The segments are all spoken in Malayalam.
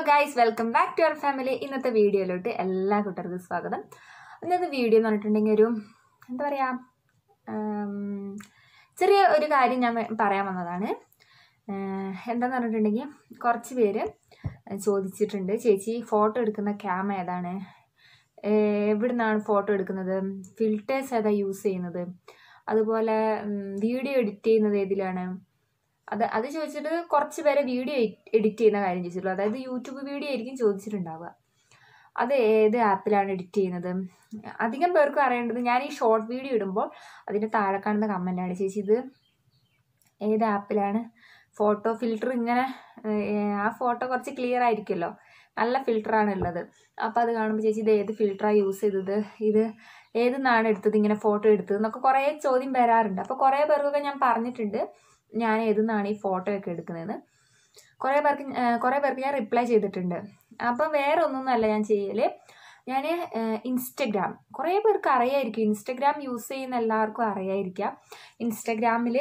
guys welcome back to our family ഇന്നത്തെ വീഡിയോയിലോട്ട് എല്ലാ കൂട്ടർക്കും സ്വാഗതം ഇന്നത്തെ വീഡിയോ എന്ന് പറഞ്ഞിട്ടുണ്ടെങ്കിൽ ഒരു എന്താ പറയുക ചെറിയ ഒരു കാര്യം ഞാൻ വേ- പറയാൻ വന്നതാണ് ആഹ് എന്താന്ന് പറഞ്ഞിട്ടുണ്ടെങ്കിൽ കുറച്ച് പേര് ചോദിച്ചിട്ടുണ്ട് ചേച്ചി ഫോട്ടോ എടുക്കുന്ന ക്യാം ഏതാണ് എവിടെ നിന്നാണ് ഫോട്ടോ എടുക്കുന്നത് ഫിൽറ്റേഴ്സ് ഏതാ യൂസ് ചെയ്യുന്നത് അതുപോലെ വീഡിയോ എഡിറ്റ് ചെയ്യുന്നത് ഏതിലാണ് അത് അത് ചോദിച്ചിട്ട് കുറച്ച് പേരെ വീഡിയോ എഡിറ്റ് ചെയ്യുന്ന കാര്യം ചോദിച്ചിട്ടുള്ളൂ അതായത് യൂട്യൂബ് വീഡിയോ ആയിരിക്കും ചോദിച്ചിട്ടുണ്ടാവുക അത് ഏത് ആപ്പിലാണ് എഡിറ്റ് ചെയ്യുന്നത് അധികം പേർക്കും അറിയേണ്ടത് ഞാൻ ഈ ഷോർട്ട് വീഡിയോ ഇടുമ്പോൾ അതിൻ്റെ താഴെ കാണുന്ന കമൻറ്റാണ് ചേച്ചി ഇത് ഏത് ആപ്പിലാണ് ഫോട്ടോ ഫിൽറ്റർ ഇങ്ങനെ ഏഹ്, ആ ഫോട്ടോ കുറച്ച് ക്ലിയർ ആയിരിക്കുമല്ലോ നല്ല ഫിൽറ്ററാണ് ഉള്ളത് അപ്പോൾ അത് കാണുമ്പോൾ ചേച്ചി ഇത് ഏത് ഫിൽറ്ററാണ് യൂസ് ചെയ്തത് ഇത് ഏത് നിന്നാണ് എടുത്തത് ഇങ്ങനെ ഫോട്ടോ എടുത്തത് എന്നൊക്കെ കുറേ ചോദ്യം വരാറുണ്ട് അപ്പോൾ കുറേ പേർക്കൊക്കെ ഞാൻ പറഞ്ഞിട്ടുണ്ട് ഞാൻ ഏത് നിന്നാണ് ഈ ഫോട്ടോ ഒക്കെ എടുക്കുന്നതെന്ന് കുറേ പേർക്ക് ഏഹ്, കുറേ പേർക്ക് ഞാൻ റിപ്ലൈ ചെയ്തിട്ടുണ്ട് അപ്പം വേറെ ഒന്നൊന്നുമല്ല ഞാൻ ചെയ്യൽ ഞാൻ ഇൻസ്റ്റഗ്രാം കുറേ പേർക്ക് അറിയായിരിക്കും ഇൻസ്റ്റഗ്രാം യൂസ് ചെയ്യുന്ന എല്ലാവർക്കും അറിയായിരിക്കാം ഇൻസ്റ്റഗ്രാമിൽ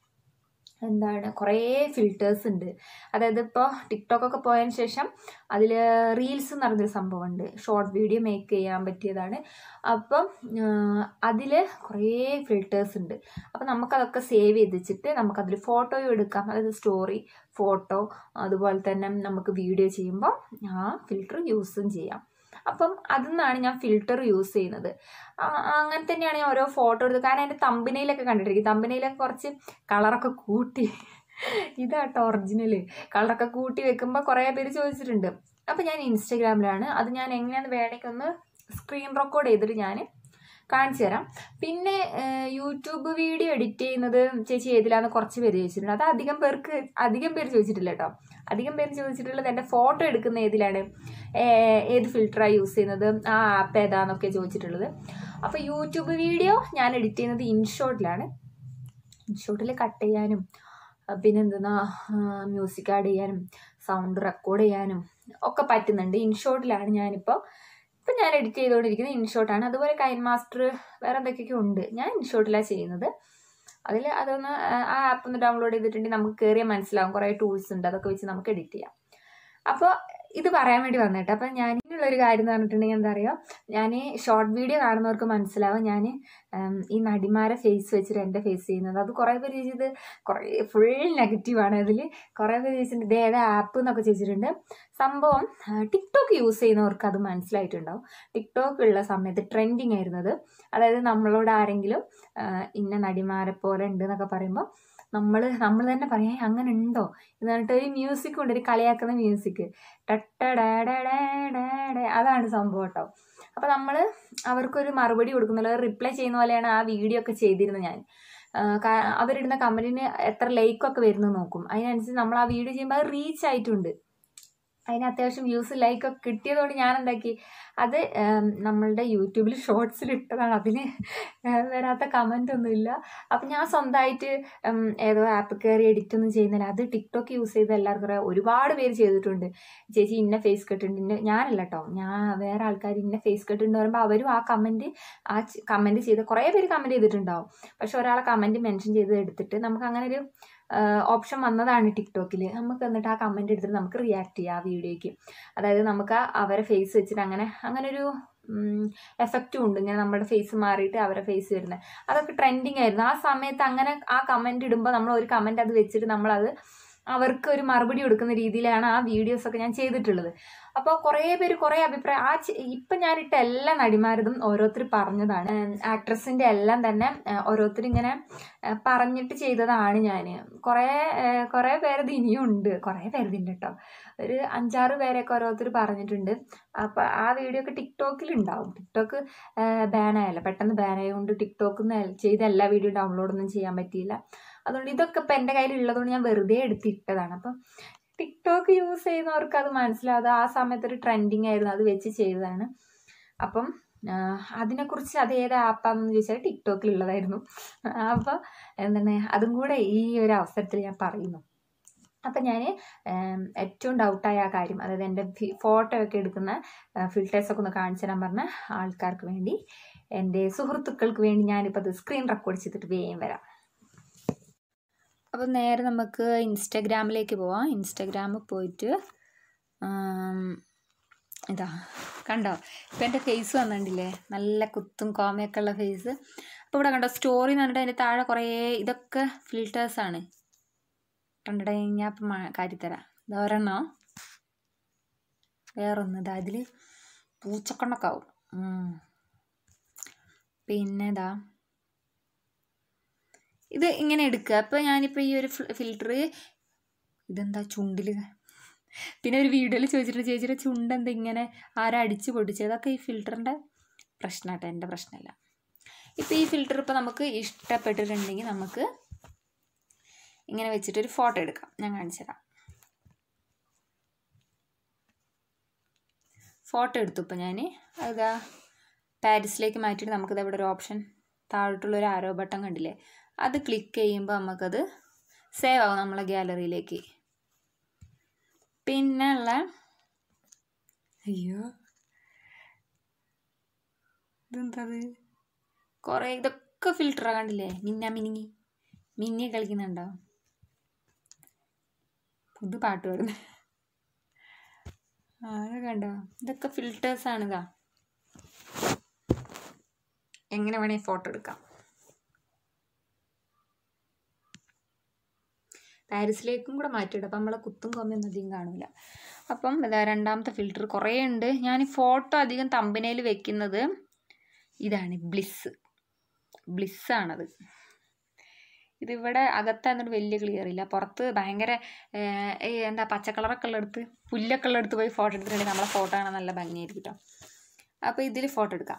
എന്താണ് കുറേ ഫിൽറ്റേഴ്സ് ഉണ്ട് അതായത് ഇപ്പോൾ ടിക്ടോക്കൊക്കെ പോയതിന് ശേഷം അതിൽ റീൽസ് എന്ന് പറഞ്ഞൊരു സംഭവമുണ്ട് ഷോർട്ട് വീഡിയോ മേക്ക് ചെയ്യാൻ പറ്റിയതാണ് അപ്പം അതിൽ കുറേ ഫിൽറ്റേഴ്സ് ഉണ്ട് അപ്പം നമുക്കതൊക്കെ സേവ് ചെയ്ത് വെച്ചിട്ട് നമുക്കതിൽ ഫോട്ടോയും എടുക്കാം അതായത് സ്റ്റോറി ഫോട്ടോ അതുപോലെ തന്നെ നമുക്ക് വീഡിയോ ചെയ്യുമ്പോൾ ആ ഫിൽറ്റർ യൂസും ചെയ്യാം അപ്പം അതിൽ നിന്നാണ് ഞാൻ ഫിൽറ്റർ യൂസ് ചെയ്യുന്നത് ആ- അങ്ങനെ തന്നെയാണ് ഞാൻ ഓരോ ഫോട്ടോ എടുത്തത് കാരണം എൻ്റെ തമ്പനയിലൊക്കെ കണ്ടിട്ടിരിക്കും തമ്പനയിലൊക്കെ കുറച്ച് കളറൊക്കെ കൂട്ടി ഇതാട്ടോ ഒറിജിനൽ കളറൊക്കെ കൂട്ടി വെക്കുമ്പോൾ കുറേ പേര് ചോദിച്ചിട്ടുണ്ട് അപ്പം ഞാൻ ഇൻസ്റ്റഗ്രാമിലാണ് അത് ഞാൻ എങ്ങനെയാണെന്ന് വേണമെങ്കിൽ ഒന്ന് സ്ക്രീൻ റെക്കോർഡ് ചെയ്തിട്ട് ഞാൻ കാണിച്ചു തരാം പിന്നെ ഏഹ്, യൂട്യൂബ് വീഡിയോ എഡിറ്റ് ചെയ്യുന്നത് ചേച്ചി ഏതിലാന്ന് കുറച്ച് പേര് ചോദിച്ചിട്ടുണ്ട് അത് അധികം പേർക്ക് അധികം പേര് ചോദിച്ചിട്ടില്ല കേട്ടോ അധികം പേര് ചോദിച്ചിട്ടുള്ളത് എൻ്റെ ഫോട്ടോ എടുക്കുന്ന ഏതിലാണ് ഏ- ഏത് ഫിൽറ്ററാണ് യൂസ് ചെയ്യുന്നത് ആ ആപ്പ് ഏതാന്നൊക്കെ ചോദിച്ചിട്ടുള്ളത് അപ്പോൾ യൂട്യൂബ് വീഡിയോ ഞാൻ എഡിറ്റ് ചെയ്യുന്നത് ഇൻഷോട്ടിലാണ് ഇൻഷോട്ടിൽ കട്ട് ചെയ്യാനും ആ, പിന്നെന്തെന്നാ മ്യൂസിക് ആഡ് ചെയ്യാനും സൗണ്ട് റെക്കോർഡ് ചെയ്യാനും ഒക്കെ പറ്റുന്നുണ്ട് ഇൻഷോട്ടിലാണ് ഞാനിപ്പോൾ ഇപ്പം ഞാൻ എഡിറ്റ് ചെയ്തുകൊണ്ടിരിക്കുന്നത് ഇൻഷോട്ടാണ് അതുപോലെ കൈൻ മാസ്റ്റർ വേറെ എന്തൊക്കെയൊക്കെ ഉണ്ട് ഞാൻ ഇൻഷോട്ടിലാണ് ചെയ്യുന്നത് അതിൽ അതൊന്ന് ആ, ആ ആപ്പ് ഒന്ന് ഡൗൺലോഡ് ചെയ്തിട്ടുണ്ടെങ്കിൽ നമുക്ക് കയറിയാൽ മനസ്സിലാവും കുറേ ടൂൾസ് ഉണ്ട് അതൊക്കെ വെച്ച് നമുക്ക് എഡിറ്റ് ചെയ്യാം അപ്പോൾ ഇത് പറയാൻ വേണ്ടി വന്നിട്ട് അപ്പം ഞാൻ ഇനിയുള്ളൊരു കാര്യം എന്ന് പറഞ്ഞിട്ടുണ്ടെങ്കിൽ എന്താ പറയുക ഞാൻ ഷോർട്ട് വീഡിയോ കാണുന്നവർക്ക് മനസ്സിലാവും ഞാൻ ഈ നടിമാരെ ഫേസ് വെച്ചിട്ട് എൻ്റെ ഫേസ് ചെയ്യുന്നത് അത് കുറേ പേര് ചോദിച്ചത് കുറേ ഫുൾ നെഗറ്റീവാണ് അതിൽ കുറേ പേര് ചോദിച്ചിട്ടുണ്ട് ഇത് ഏതാ ആപ്പ് എന്നൊക്കെ ചോദിച്ചിട്ടുണ്ട് സംഭവം ടിക്ടോക്ക് യൂസ് ചെയ്യുന്നവർക്ക് അത് മനസ്സിലായിട്ടുണ്ടാവും ടിക്ടോക്ക് ഉള്ള സമയത്ത് ട്രെൻഡിങ് ആയിരുന്നത് അതായത് നമ്മളോട് ആരെങ്കിലും ആ, ഇന്ന നടിമാരെ പോലെ ഉണ്ട് എന്നൊക്കെ പറയുമ്പോൾ നമ്മൾ നമ്മൾ തന്നെ പറയാം "ഏയ് അങ്ങനെ ഉണ്ടോ എന്ന് പറഞ്ഞിട്ട് ഒരു മ്യൂസിക് ഉണ്ട് ഒരു കളിയാക്കുന്ന മ്യൂസിക് അതാണ് സംഭവം കേട്ടോ അപ്പോൾ നമ്മൾ അവർക്കൊരു മറുപടി കൊടുക്കുന്നില്ല റിപ്ലൈ ചെയ്യുന്ന പോലെയാണ് ആ വീഡിയോ ഒക്കെ ചെയ്തിരുന്നത് ഞാൻ ആ, കാ- അവരിടുന്ന കമൻറ്റിന് എത്ര ലൈക്കൊക്കെ വരുന്നത് നോക്കും അതിനനുസരിച്ച് നമ്മൾ ആ വീഡിയോ ചെയ്യുമ്പോൾ അത് റീച്ച് ആയിട്ടുണ്ട് അതിന് അത്യാവശ്യം വ്യൂസ് ലൈക്കൊക്കെ കിട്ടിയതുകൊണ്ട് ഞാൻ എന്താക്കി അത് ഉം, നമ്മളുടെ യൂട്യൂബിൽ ഷോർട്സിൽ ഇട്ടതാണ് അതിന് ഏഹ്, വരാത്ത കമൻ്റ് ഒന്നുമില്ല അപ്പം ഞാൻ സ്വന്തമായിട്ട് ഉം, ഏതോ ആപ്പ് കയറി എഡിറ്റ് ഒന്നും ചെയ്യുന്നില്ല അത് ടിക്ടോക്ക് യൂസ് ചെയ്ത് എല്ലാവർക്കും അറിയാം ഒരുപാട് പേര് ചെയ്തിട്ടുണ്ട് ചേച്ചി ഇന്ന ഫേസ് കട്ട് ഉണ്ട് ഇന്ന ഞാനല്ല കേട്ടോ ഞാൻ വേറെ ആൾക്കാർ ഇന്ന ഫേസ് കട്ട് ഉണ്ട് പറയുമ്പോൾ അവരും ആ കമൻറ്റ് ആ കമൻറ്റ് ചെയ്ത് കുറേ പേര് കമൻറ്റ് ചെയ്തിട്ടുണ്ടാവും പക്ഷെ ഒരാളെ കമൻറ്റ് മെൻഷൻ ചെയ്ത് എടുത്തിട്ട് നമുക്ക് അങ്ങനെ ഒരു ഓപ്ഷൻ വന്നതാണ് ടിക്ടോക്കിൽ നമുക്ക് എന്നിട്ട് ആ കമൻറ്റ് എടുത്തിട്ട് നമുക്ക് റിയാക്ട് ചെയ്യാം ആ വീഡിയോയ്ക്ക് അതായത് നമുക്ക് ആ അവരെ ഫേസ് വെച്ചിട്ട് അങ്ങനെ അങ്ങനെ ഒരു എഫക്റ്റും ഉണ്ട് ഇങ്ങനെ നമ്മുടെ ഫേസ് മാറിയിട്ട് അവരെ ഫേസ് വരുന്നത് അതൊക്കെ ട്രെൻഡിങ് ആയിരുന്നു ആ സമയത്ത് അങ്ങനെ ആ കമൻറ്റ് ഇടുമ്പോൾ നമ്മൾ ഒരു കമൻറ്റ് അത് വെച്ചിട്ട് നമ്മളത് അവർക്ക് ഒരു മറുപടി കൊടുക്കുന്ന രീതിയിലാണ് ആ വീഡിയോസ് ഒക്കെ ഞാൻ ചെയ്തിട്ടുള്ളത് അപ്പോൾ കുറേ പേര് കുറേ അഭിപ്രായം ആ ചെ- ഇപ്പം ഞാനിട്ട എല്ലാ നടിമാരതും ഓരോരുത്തർ പറഞ്ഞതാണ് ആക്ട്രസിൻ്റെ എല്ലാം തന്നെ ഓരോരുത്തർ ഇങ്ങനെ ഏഹ് പറഞ്ഞിട്ട് ചെയ്തതാണ് ഞാൻ കുറേ ഏഹ് കുറേ പേരത് ഇനിയും ഉണ്ട് കുറേ പേരതുണ്ട് കേട്ടോ ഒരു അഞ്ചാറ് പേരൊക്കെ ഓരോരുത്തർ പറഞ്ഞിട്ടുണ്ട് അപ്പോൾ ആ വീഡിയോ ഒക്കെ ടിക്ടോക്കിൽ ഉണ്ടാവും ടിക്ടോക്ക് ബാൻ ആയല്ലോ പെട്ടെന്ന് ബാൻ ആയതുകൊണ്ട് ടിക്ടോക്കിൽ നിന്ന് ചെയ്ത എല്ലാ വീഡിയോ ഡൗൺലോഡൊന്നും ചെയ്യാൻ പറ്റിയില്ല അതുകൊണ്ട് ഇതൊക്കെ ഇപ്പം എൻ്റെ കയ്യിൽ ഉള്ളതുകൊണ്ട് ഞാൻ വെറുതെ എടുത്തിട്ടതാണ് അപ്പം ടിക്ടോക്ക് യൂസ് ചെയ്യുന്നവർക്ക് അത് മനസ്സിലാവാതെ ആ സമയത്ത് ഒരു ട്രെൻഡിങ് ആയിരുന്നു അത് വെച്ച് ചെയ്തതാണ് അപ്പം ആ, അതിനെക്കുറിച്ച് അത് ഏത് ആപ്പാന്ന് ചോദിച്ചാൽ ടിക്ടോക്കിലുള്ളതായിരുന്നു അപ്പോൾ എന്താണ് അതും കൂടെ ഈ ഒരു അവസരത്തിൽ ഞാൻ പറയുന്നു അപ്പം ഞാൻ ഏറ്റവും ഡൗട്ടായ ആ കാര്യം അതായത് എൻ്റെ ഫോട്ടോ ഒക്കെ എടുക്കുന്ന ഫിൽറ്റേഴ്സൊക്കെ ഒന്ന് കാണിച്ചു തരാൻ പറഞ്ഞ ആൾക്കാർക്ക് വേണ്ടി എൻ്റെ സുഹൃത്തുക്കൾക്ക് വേണ്ടി ഞാനിപ്പോൾ അത് സ്ക്രീൻ റെക്കോർഡ് ചെയ്തിട്ട് വേഗം വരാം അപ്പോൾ നേരെ നമുക്ക് ഇൻസ്റ്റഗ്രാമിലേക്ക് പോവാം ഇൻസ്റ്റഗ്രാമിൽ പോയിട്ട് ഇതാ കണ്ടോ ഇപ്പം എൻ്റെ ഫേസ് വന്നിട്ടില്ലേ നല്ല കുത്തും കോമയൊക്കെ ഉള്ള ഫേസ് അപ്പോൾ ഇവിടെ കണ്ടോ സ്റ്റോറി എന്ന് പറഞ്ഞിട്ട് അതിൻ്റെ താഴെ കുറേ ഇതൊക്കെ ഫിൽറ്റേഴ്സാണ് കണ്ടടേ ഞാൻ ഇപ്പം കാട്ടിത്തരാം ഇത് ഒരെണ്ണോ വേറൊന്ന് ഇതാ ഇതിൽ പൂച്ചക്കണ്ണൊക്കെ ആവും പിന്നെ ഇതാ ഇത് ഇങ്ങനെ എടുക്കുക അപ്പോൾ ഞാനിപ്പോൾ ഈ ഒരു ഫിൽറ്റർ ഇതെന്താ ചുണ്ടിൽ പിന്നെ ഒരു വീഡിയോയിൽ ചോദിച്ചിട്ട് ചേച്ചിയുടെ ചുണ്ട് എന്താ ഇങ്ങനെ ആരാ അടിച്ച് പൊടിച്ചത് അതൊക്കെ ഈ ഫിൽറ്ററിൻ്റെ പ്രശ്നമാട്ടോ എൻ്റെ പ്രശ്നമല്ല ഇപ്പോൾ ഈ ഫിൽറ്റർ ഇപ്പോൾ നമുക്ക് ഇഷ്ടപ്പെട്ടിട്ടുണ്ടെങ്കിൽ നമുക്ക് ഇങ്ങനെ വെച്ചിട്ടൊരു ഫോട്ടോ എടുക്കാം ഞാൻ കാണിച്ചു തരാം ഫോട്ടോ എടുത്തു ഇപ്പോൾ ഞാൻ അതാ പാരിസിലേക്ക് മാറ്റിയിട്ട് നമുക്കിത് ഇവിടെ ഒരു ഓപ്ഷൻ താഴോട്ടുള്ളൊരു ആരോ ബട്ടൺ കണ്ടില്ലേ അത് ക്ലിക്ക് ചെയ്യുമ്പോൾ നമുക്കത് സേവ് ആവും നമ്മളെ ഗാലറിയിലേക്ക് പിന്നെ ഉള്ള അയ്യോ ഇതെന്തത് കുറേ ഇതൊക്കെ ഫിൽറ്ററാ കണ്ടില്ലേ മിന്ന മിനിങ്ങി മിന്നി കളിക്കുന്നുണ്ടോ പുതു പാട്ട് പാടുന്നു ആ കണ്ടോ ഇതൊക്കെ ഫിൽറ്റേഴ്സാണ് ഇതാ എങ്ങനെ വേണേൽ ഫോട്ടോ എടുക്കാം പാരീസിലേക്കും കൂടെ മാറ്റിയിടും അപ്പം നമ്മളെ കുത്തും കൊമ്മയൊന്നും അധികം കാണില്ല അപ്പം ഇതാ രണ്ടാമത്തെ ഫിൽറ്റർ കുറേ ഉണ്ട് ഞാൻ ഫോട്ടോ അധികം തമ്പനയിൽ വെക്കുന്നത് ഇതാണ് ബ്ലിസ് ബ്ലിസ്സാണത് ഇതിവിടെ അകത്താന്നിട്ട് വലിയ ക്ലിയർ ഇല്ല പുറത്ത് ഭയങ്കര എന്താ പച്ച കളറൊക്കെ ഉള്ളടുത്ത് പുല്ലൊക്കെ ഉള്ളടുത്ത് പോയി ഫോട്ടോ എടുത്തിട്ടുണ്ടെങ്കിൽ നമ്മളെ ഫോട്ടോ കാണാൻ നല്ല ഭംഗിയായിരിക്കും കേട്ടോ അപ്പോൾ ഇതിൽ ഫോട്ടോ എടുക്കാം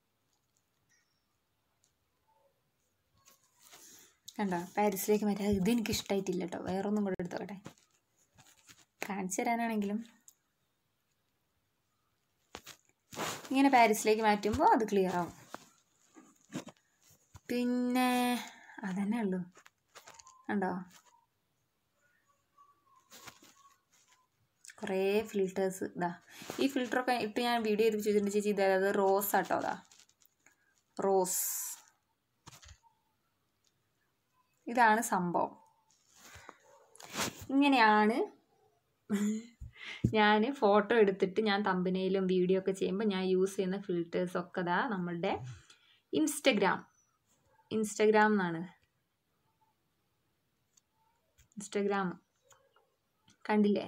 കണ്ടോ പാരീസിലേക്ക് മാറ്റി ഇത് എനിക്ക് ഇഷ്ടമായിട്ടില്ല കേട്ടോ വേറൊന്നും കൂടെ എടുത്തോട്ടെ കാണിച്ചു തരാനാണെങ്കിലും ഇങ്ങനെ പാരീസിലേക്ക് മാറ്റുമ്പോൾ അത് ക്ലിയർ ആവും പിന്നെ അതന്നെ ഉള്ളൂ കണ്ടോ കുറേ ഫിൽറ്റേഴ്സ് ഇതാ ഈ ഫിൽറ്ററൊക്കെ ഇട്ട് ഞാൻ വീഡിയോ ചെയ്ത് ചോദിച്ചിട്ടുണ്ട് ചേച്ചി ഇതായത് റോസ് ആട്ടോ അതാ റോസ് ഇതാണ് സംഭവം ഇങ്ങനെയാണ് ഞാൻ ഫോട്ടോ എടുത്തിട്ട് ഞാൻ തമ്പനയിലും വീഡിയോ ഒക്കെ ചെയ്യുമ്പോൾ ഞാൻ യൂസ് ചെയ്യുന്ന ഫിൽറ്റേഴ്സ് ഒക്കെ ദാ നമ്മളുടെ ഇൻസ്റ്റഗ്രാം ഇൻസ്റ്റഗ്രാം എന്നാണ് ഇൻസ്റ്റഗ്രാം കണ്ടില്ലേ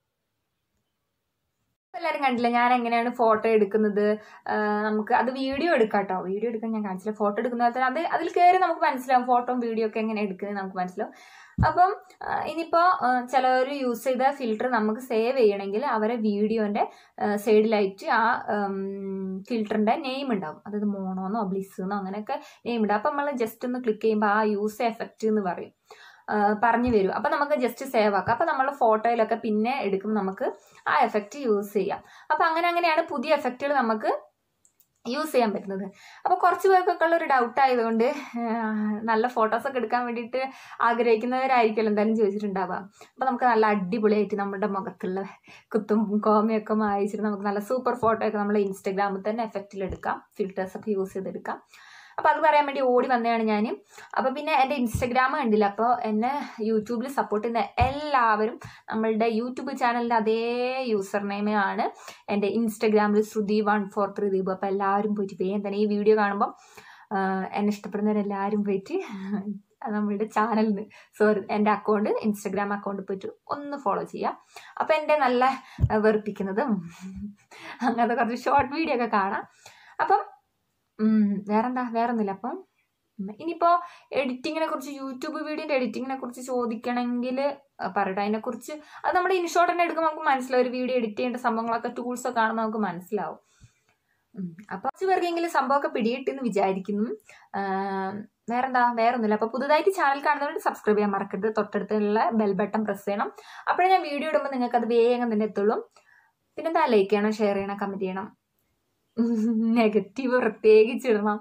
എല്ലാവരും കണ്ടില്ല ഞാൻ എങ്ങനെയാണ് ഫോട്ടോ എടുക്കുന്നത് നമുക്ക് അത് വീഡിയോ എടുക്കാം കേട്ടോ വീഡിയോ എടുക്കാൻ ഞാൻ കാണിച്ചില്ല ഫോട്ടോ എടുക്കുന്നത് അത് അതിൽ കയറി നമുക്ക് മനസ്സിലാവും ഫോട്ടോയും വീഡിയോ ഒക്കെ എങ്ങനെ എടുക്കുന്നത് നമുക്ക് മനസ്സിലാവും അപ്പം ഇനിയിപ്പോൾ ചിലവർ യൂസ് ചെയ്ത ഫിൽറ്റർ നമുക്ക് സേവ് ചെയ്യണമെങ്കിൽ അവരെ വീഡിയോൻ്റെ സൈഡിലായിട്ട് ആ ഫിൽറ്ററിൻ്റെ നെയിം ഉണ്ടാവും അതായത് മോണോന്നോ ബ്ലിസ്സെന്നോ അങ്ങനെയൊക്കെ നെയിം ഉണ്ടാവും അപ്പം നമ്മൾ ജസ്റ്റ് ഒന്ന് ക്ലിക്ക് ചെയ്യുമ്പോൾ ആ യൂസ് എഫക്റ്റ് എന്ന് പറയും പറഞ്ഞു വരും അപ്പം നമുക്ക് ജസ്റ്റ് സേവ് ആക്കാം അപ്പം നമ്മൾ ഫോട്ടോയിലൊക്കെ പിന്നെ എടുക്കുമ്പോൾ നമുക്ക് ആ എഫക്റ്റ് യൂസ് ചെയ്യാം അപ്പം അങ്ങനെ അങ്ങനെയാണ് പുതിയ എഫക്റ്റുകൾ നമുക്ക് യൂസ് ചെയ്യാൻ പറ്റുന്നത് അപ്പോൾ കുറച്ച് പേർക്കൊക്കെ ഉള്ള ഒരു ഡൗട്ട് ആയതുകൊണ്ട് നല്ല ഫോട്ടോസൊക്കെ എടുക്കാൻ വേണ്ടിയിട്ട് ആഗ്രഹിക്കുന്നവരായിരിക്കുമല്ലോ എന്തായാലും ചോദിച്ചിട്ടുണ്ടാവുക അപ്പോൾ നമുക്ക് നല്ല അടിപൊളിയായിട്ട് നമ്മുടെ മുഖത്തുള്ള കുത്തും കോമയൊക്കെ മായിച്ചിട്ട് നമുക്ക് നല്ല സൂപ്പർ ഫോട്ടോ ഒക്കെ നമ്മൾ ഇൻസ്റ്റാഗ്രാമിൽ തന്നെ എഫക്റ്റിൽ എടുക്കാം ഫിൽറ്റേഴ്സൊക്കെ യൂസ് ചെയ്തെടുക്കാം അപ്പോൾ അത് പറയാൻ വേണ്ടി ഓടി വന്നതാണ് ഞാൻ അപ്പോൾ പിന്നെ എൻ്റെ ഇൻസ്റ്റഗ്രാം കണ്ടില്ല അപ്പോൾ എന്നെ യൂട്യൂബിൽ സപ്പോർട്ട് ചെയ്യുന്ന എല്ലാവരും നമ്മളുടെ യൂട്യൂബ് ചാനലിൻ്റെ അതേ യൂസർ നെയിം ആണ് എൻ്റെ ഇൻസ്റ്റഗ്രാമിൽ Shruthi one four three Deep അപ്പോൾ എല്ലാവരും പോയിട്ട് വേഗം തന്നെ ഈ വീഡിയോ കാണുമ്പോൾ എന്നെ ഇഷ്ടപ്പെടുന്നവരെല്ലാവരും പോയിട്ട് നമ്മളുടെ ചാനലിന് സോറി എൻ്റെ അക്കൗണ്ട് ഇൻസ്റ്റഗ്രാം അക്കൗണ്ട് പോയിട്ട് ഒന്ന് ഫോളോ ചെയ്യാം അപ്പോൾ എൻ്റെ നല്ല വെറുപ്പിക്കുന്നതും അങ്ങനത്തെ കുറച്ച് ഷോർട്ട് വീഡിയോ ഒക്കെ കാണാം അപ്പം വേറെന്താ വേറൊന്നുമില്ല അപ്പം ഇനിയിപ്പോൾ എഡിറ്റിങ്ങിനെ കുറിച്ച് യൂട്യൂബ് വീഡിയോൻ്റെ എഡിറ്റിങ്ങിനെ കുറിച്ച് ചോദിക്കണമെങ്കിൽ പറയട്ടെ അതിനെക്കുറിച്ച് അത് നമ്മുടെ ഇൻഷോട്ട് തന്നെ എടുക്കുമ്പോൾ നമുക്ക് മനസ്സിലാവും ഒരു വീഡിയോ എഡിറ്റ് ചെയ്യേണ്ട സംഭവങ്ങളൊക്കെ ടൂൾസൊക്കെ കാണുമ്പോൾ നമുക്ക് മനസ്സിലാവും അപ്പോൾ കുറച്ച് പേർക്കെങ്കിലും സംഭവമൊക്കെ പിടികിട്ടെന്ന് വിചാരിക്കുന്നു വേറെന്താ വേറൊന്നുമില്ല അപ്പോൾ പുതുതായിട്ട് ചാനൽ കാണുന്നവർ സബ്സ്ക്രൈബ് ചെയ്യാൻ മറക്കരുത് തൊട്ടടുത്തുള്ള ബെൽ ബട്ടൺ പ്രസ് ചെയ്യണം അപ്പോഴേ ഞാൻ വീഡിയോ ഇടുമ്പോൾ നിങ്ങൾക്ക് അത് വേഗം തന്നെ എത്തുള്ളൂ പിന്നെന്താ ലൈക്ക് ചെയ്യണം ഷെയർ ചെയ്യണം കമൻറ്റ് ചെയ്യണം നെഗറ്റീവ് പ്രത്യേകിച്ച് ഇടണം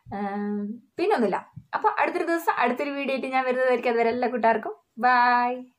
പിന്നെ ഒന്നുമില്ല അപ്പോൾ അടുത്തൊരു ദിവസം അടുത്തൊരു വീഡിയോ ആയിട്ട് ഞാൻ വരുന്നതായിരിക്കും അതുവരെ എല്ലാ കൂട്ടുകാർക്കും ബൈ